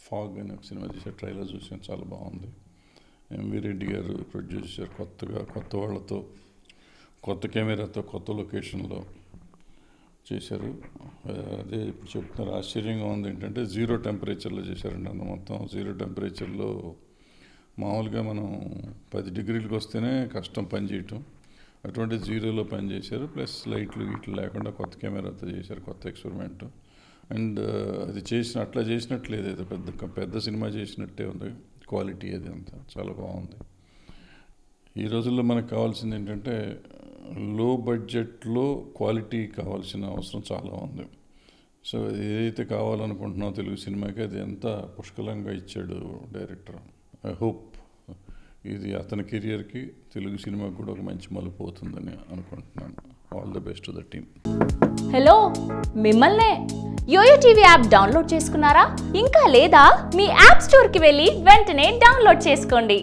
fog అని ఒక cinema చేశారు ట్రైలర్ చూసాను చాలా బాగుంది ఎంవి రెడ్డి గారు ప్రొడ్యూస్ చేశారు కొత్తగా కొత్త వాళ్ళతో కొత్త కెమెరాతో కొత్త లొకేషన్లో చేశారు ఆ, అదే ఇప్పుడు చెప్తున్నారు ఆశ్చర్యంగా ఉంది ఏంటంటే జీరో టెంపరేచర్లో చేశారండి అన్న మొత్తం జీరో టెంపరేచర్లో మామూలుగా మనం పది డిగ్రీలకు వస్తేనే కష్టం పని చేయటం అటువంటి జీరోలో పని చేశారు ప్లస్ లైట్లు ఇట్లు లేకుండా కొత్త కెమెరాతో చేశారు కొత్త ఎక్స్పెరిమెంట్ అండ్ అది చేసిన అట్లా చేసినట్లేదు ఏదో పెద్ద పెద్ద సినిమా చేసినట్టే ఉంది క్వాలిటీ అది అంతా చాలా బాగుంది ఈ రోజుల్లో మనకు కావాల్సింది ఏంటంటే లో బడ్జెట్లో క్వాలిటీ కావాల్సిన అవసరం చాలా ఉంది సో అది ఏదైతే కావాలనుకుంటున్నామో తెలుగు సినిమాకి అది ఎంత పుష్కలంగా ఇచ్చాడు డైరెక్టర్ ఐ హోప్ ఇది అతని కెరియర్కి తెలుగు సినిమాకి కూడా ఒక మంచి మలుపు అవుతుందని అనుకుంటున్నాను all the best to the team hello మిమ్మల్నే యోయో టీవీ యాప్ డౌన్లోడ్ చేసుకున్నారా ఇంకా లేదా మీ యాప్ స్టోర్కి వెళ్ళి వెంటనే డౌన్లోడ్ చేసుకోండి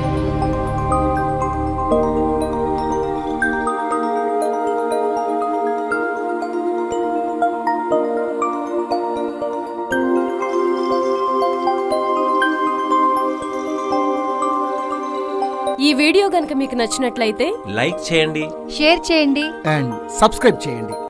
ఈ వీడియో గనుక మీకు నచ్చినట్లయితే లైక్ చేయండి షేర్ చేయండి అండ్ సబ్స్క్రైబ్ చేయండి